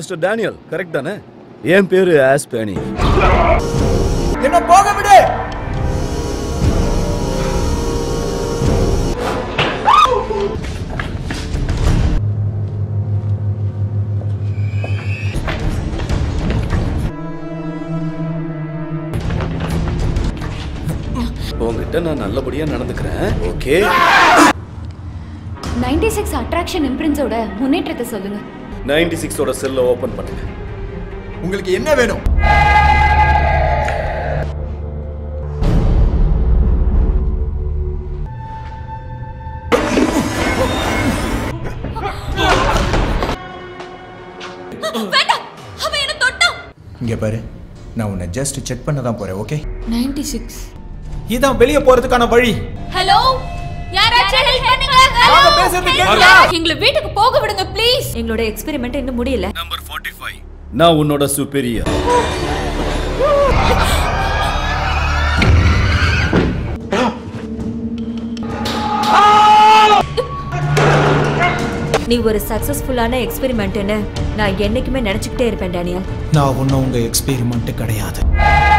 Mister Daniel correct தானே என் பேரு ஆஸ்பேனி என்ன போக விடு உங்ககிட்ட நான் நல்லபடியா நடந்துக்கிறேன் ஓகே நைன்டி சிக்ஸ் அட்ராக்ஷன் இம்ப்ரின்ஸோட முன்னேற்றத்தை சொல்லுங்க நைன்டி சிக்ஸோட செல்லை ஓபன் பண்ணுங்க உங்களுக்கு என்ன வேணும் வேண்டாம் அவன் என்ன தொட்டான் இங்க பாரு நான் உன்னை ஜஸ்ட் செக் பண்ண தான் போறேன் ஓகே நைன்டி சிக்ஸ் இதான் வெளியே போறதுக்கான வழி ஹலோ யாராச்சும் ஹெல்ப் பண்ணுங்க நாங்க பேசுறது கேக்குதா? எங்களை வீட்டுக்கு போக விடுங்க ப்ளீஸ் எங்களோட எக்ஸ்பெரிமெண்ட் இன்னும் முடியல நம்பர் 45 நான் உன்னோட சுப்பீரியர் நீ ஒரு சக்சஸ்ஃபுல்லான எக்ஸ்பெரிமெண்ட்னு நான் என்னைக்குமே நினைச்சுக்கிட்டே இருப்பேன் டேனியல் நான் ஒன்றும் உங்க எக்ஸ்பெரிமெண்ட் கிடையாது